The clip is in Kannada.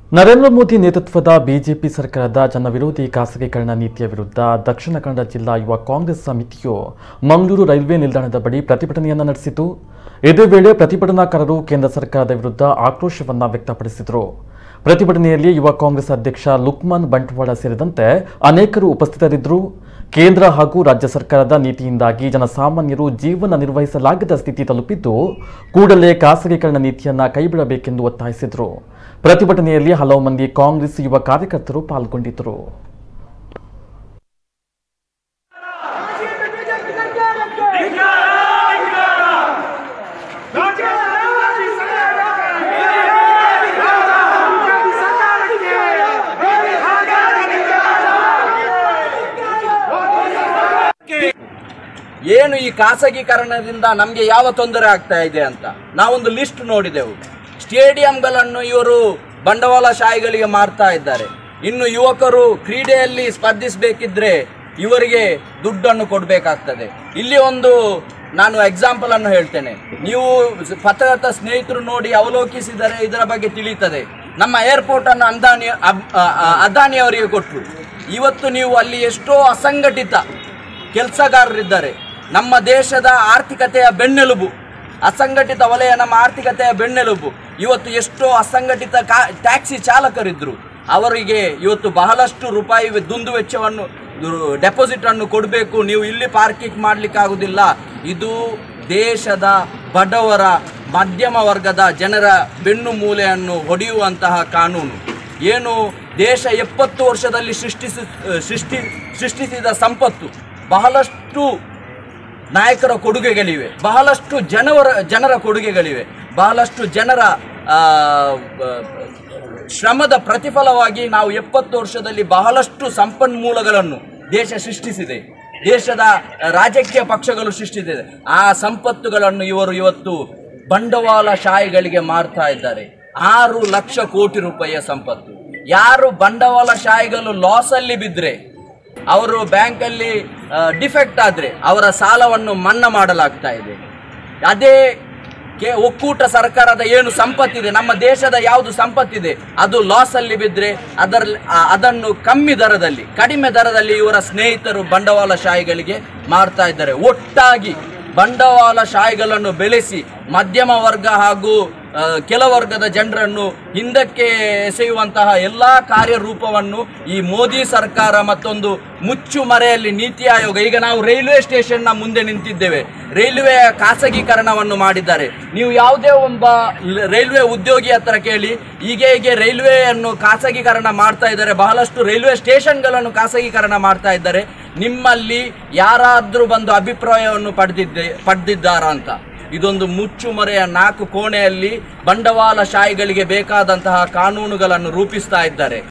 ನರೇಂದ್ರ ಮೋದಿ ನೇತೃತ್ವದ ಬಿಜೆಪಿ ಸರ್ಕಾರದ ಜನವಿರೋಧಿ ಖಾಸಗೀಕರಣ ನೀತಿಯ ವಿರುದ್ಧ ದಕ್ಷಿಣ ಕನ್ನಡ ಜಿಲ್ಲಾ ಯುವ ಕಾಂಗ್ರೆಸ್ ಸಮಿತಿಯು ಮಂಗಳೂರು ರೈಲ್ವೆ ನಿಲ್ದಾಣದ ಬಳಿ ಪ್ರತಿಭಟನೆಯನ್ನು ನಡೆಸಿತು ಇದೇ ವೇಳೆ ಪ್ರತಿಭಟನಾಕಾರರು ಕೇಂದ್ರ ಸರ್ಕಾರದ ವಿರುದ್ಧ ಆಕ್ರೋಶವನ್ನ ವ್ಯಕ್ತಪಡಿಸಿದರು ಪ್ರತಿಭಟನೆಯಲ್ಲಿ ಯುವ ಕಾಂಗ್ರೆಸ್ ಅಧ್ಯಕ್ಷ ಲುಕ್ಮಾನ್ ಬಂಟ್ವಾಳ ಸೇರಿದಂತೆ ಅನೇಕರು ಉಪಸ್ಥಿತರಿದ್ದರು ಕೇಂದ್ರ ಹಾಗೂ ರಾಜ್ಯ ಸರ್ಕಾರದ ನೀತಿಯಿಂದಾಗಿ ಜನಸಾಮಾನ್ಯರು ಜೀವನ ನಿರ್ವಹಿಸಲಾಗದ ಸ್ಥಿತಿ ತಲುಪಿದ್ದು ಕೂಡಲೇ ಖಾಸಗೀಕರಣ ನೀತಿಯನ್ನ ಕೈಬಿಡಬೇಕೆಂದು ಒತ್ತಾಯಿಸಿದರು ಪ್ರತಿಭಟನೆಯಲ್ಲಿ ಹಲವು ಮಂದಿ ಕಾಂಗ್ರೆಸ್ ಯುವ ಕಾರ್ಯಕರ್ತರು ಪಾಲ್ಗೊಂಡಿದ್ದರು ಬಿಜೆಪಿ ಸರ್ಕಾರಕ್ಕೆ ಬಿಜೆಪಿ ಸರ್ಕಾರಕ್ಕೆ ಏನು ಈ ಖಾಸಗೀಕರಣದಿಂದ ನಮಗೆ ಯಾವ ತೊಂದರೆ ಆಗ್ತಾ ಇದೆ ಅಂತ ನಾವೊಂದು ಲಿಸ್ಟ್ ನೋಡಿದೆವು ಸ್ಟೇಡಿಯಂಗಳನ್ನು ಇವರು ಬಂಡವಾಳಶಾಹಿಗಳಿಗೆ ಮಾರ್ತಾ ಇದ್ದಾರೆ ಇನ್ನು ಯುವಕರು ಕ್ರೀಡೆಯಲ್ಲಿ ಸ್ಪರ್ಧಿಸಬೇಕಿದ್ರೆ ಇವರಿಗೆ ದುಡ್ಡನ್ನು ಕೊಡಬೇಕಾಗ್ತದೆ ಇಲ್ಲಿ ಒಂದು ನಾನು ಎಕ್ಸಾಂಪಲ್ ಅನ್ನು ಹೇಳ್ತೇನೆ ನೀವು ಪತ್ರಕರ್ತ ಸ್ನೇಹಿತರು ನೋಡಿ ಅವಲೋಕಿಸಿದರೆ ಇದರ ಬಗ್ಗೆ ತಿಳಿಯುತ್ತದೆ ನಮ್ಮ ಏರ್ಪೋರ್ಟ್ ಅನ್ನು ಅಂದಾನಿ ಅಬ್- ಅ- ಅ- ಅದಾನಿ ಅವರಿಗೆ ಕೊಟ್ಟರು ಇವತ್ತು ನೀವು ಅಲ್ಲಿ ಎಷ್ಟೋ ಅಸಂಘಟಿತ ಕೆಲಸಗಾರರಿದ್ದಾರೆ ನಮ್ಮ ದೇಶದ ಆರ್ಥಿಕತೆಯ ಬೆನ್ನೆಲುಬು ಅಸಂಘಟಿತ ವಲಯ ನಮ್ಮ ಆರ್ಥಿಕತೆಯ ಬೆನ್ನೆಲುಬು ಇವತ್ತು ಎಷ್ಟೋ ಅಸಂಘಟಿತ ಕಾ ಟ್ಯಾಕ್ಸಿ ಚಾಲಕರಿದ್ದರು ಅವರಿಗೆ ಇವತ್ತು ಬಹಳಷ್ಟು ರೂಪಾಯಿ ದುಂದು ವೆಚ್ಚವನ್ನು ಡೆಪಾಸಿಟ್ ಅನ್ನು ಕೊಡಬೇಕು ನೀವು ಇಲ್ಲಿ ಪಾರ್ಕಿಂಗ್ ಮಾಡಲಿಕ್ಕಾಗುವುದಿಲ್ಲ ಇದು ದೇಶದ ಬಡವರ ಮಧ್ಯಮ ವರ್ಗದ ಜನರ ಬೆನ್ನು ಮೂಲೆಯನ್ನು ಹೊಡೆಯುವಂತಹ ಕಾನೂನು ಏನು ದೇಶ ಎಪ್ಪತ್ತು ವರ್ಷದಲ್ಲಿ ಸೃಷ್ಟಿಸಿ ಸೃಷ್ಟಿ ಸೃಷ್ಟಿಸಿದ ಸಂಪತ್ತು ಬಹಳಷ್ಟು ನಾಯಕರ ಕೊಡುಗೆಗಳಿವೆ ಬಹಳಷ್ಟು ಜನವರ ಜನರ ಕೊಡುಗೆಗಳಿವೆ ಬಹಳಷ್ಟು ಜನರ ಆ, ಬ- ಶ್ರಮದ ಪ್ರತಿಫಲವಾಗಿ ನಾವು ಎಪ್ಪತ್ತು ವರ್ಷದಲ್ಲಿ ಬಹಳಷ್ಟು ಸಂಪನ್ಮೂಲಗಳನ್ನು ದೇಶ ಸೃಷ್ಟಿಸಿದೆ ದೇಶದ ರಾಜಕೀಯ ಪಕ್ಷಗಳು ಸೃಷ್ಟಿಸಿದೆ ಆ ಸಂಪತ್ತುಗಳನ್ನು ಇವರು ಇವತ್ತು ಬಂಡವಾಳಶಾಹಿಗಳಿಗೆ ಮಾರ್ತಾ ಇದ್ದಾರೆ ಆರು ಲಕ್ಷ ಕೋಟಿ ರೂಪಾಯಿಯ ಸಂಪತ್ತು ಯಾರು ಬಂಡವಾಳಶಾಹಿಗಳು ಲಾಸಲ್ಲಿ ಬಿದ್ದರೆ ಅವರು ಬ್ಯಾಂಕಲ್ಲಿ ಡಿಫೆಕ್ಟ್ ಆದರೆ ಅವರ ಸಾಲವನ್ನು ಮನ್ನಾ ಮಾಡಲಾಗ್ತಾ ಇದೆ ಅದೇ ಕೆ ಒಕ್ಕೂಟ ಸರ್ಕಾರದ ಏನು ಸಂಪತ್ತಿದೆ ನಮ್ಮ ದೇಶದ ಯಾವುದು ಸಂಪತ್ತಿದೆ ಅದು ಲಾಸಲ್ಲಿ ಬಿದ್ದರೆ ಅದರ ಅದನ್ನು ಕಮ್ಮಿ ದರದಲ್ಲಿ ಕಡಿಮೆ ದರದಲ್ಲಿ ಇವರ ಸ್ನೇಹಿತರು ಬಂಡವಾಳಶಾಹಿಗಳಿಗೆ ಮಾರ್ತಾ ಇದ್ದಾರೆ ಒಟ್ಟಾಗಿ ಬಂಡವಾಳಶಾಹಿಗಳನ್ನು ಬೆಳೆಸಿ ಮಧ್ಯಮ ವರ್ಗ ಹಾಗೂ ಆ, ಕೆಲ ವರ್ಗದ ಜನರನ್ನು ಹಿಂದಕ್ಕೆ ಎಸೆಯುವಂತಹ ಎಲ್ಲ ಕಾರ್ಯರೂಪವನ್ನು ಈ ಮೋದಿ ಸರ್ಕಾರ ಮತ್ತೊಂದು ಮುಚ್ಚುಮರೆಯಲ್ಲಿ ನೀತಿ ಆಯೋಗ ಈಗ ನಾವು ರೈಲ್ವೆ ಸ್ಟೇಷನ್ನ ಮುಂದೆ ನಿಂತಿದ್ದೇವೆ ರೈಲ್ವೆಯ ಖಾಸಗೀಕರಣವನ್ನು ಮಾಡಿದ್ದಾರೆ ನೀವು ಯಾವುದೇ ಒಬ್ಬ ಲ- ರೈಲ್ವೆ ಉದ್ಯೋಗಿ ಹತ್ರ ಕೇಳಿ ಈಗ ಹೀಗೆ ರೈಲ್ವೆಯನ್ನು ಖಾಸಗೀಕರಣ ಮಾಡ್ತಾ ಇದ್ದಾರೆ ಬಹಳಷ್ಟು ರೈಲ್ವೆ ಸ್ಟೇಷನ್ಗಳನ್ನು ಖಾಸಗೀಕರಣ ಮಾಡ್ತಾ ಇದ್ದಾರೆ ನಿಮ್ಮಲ್ಲಿ ಯಾರಾದರೂ ಬಂದು ಅಭಿಪ್ರಾಯವನ್ನು ಪಡೆದಿದ್ದೆ ಪಡೆದಿದ್ದಾರಾ ಅಂತ ಇದೊಂದು ಮುಚ್ಚುಮರೆಯ ನಾಲ್ಕು ಕೋಣೆಯಲ್ಲಿ ಬಂಡವಾಳಶಾಹಿಗಳಿಗೆ ಬೇಕಾದಂತಹ ಕಾನೂನುಗಳನ್ನು ರೂಪಿಸ್ತಾ ಇದ್ದಾರೆ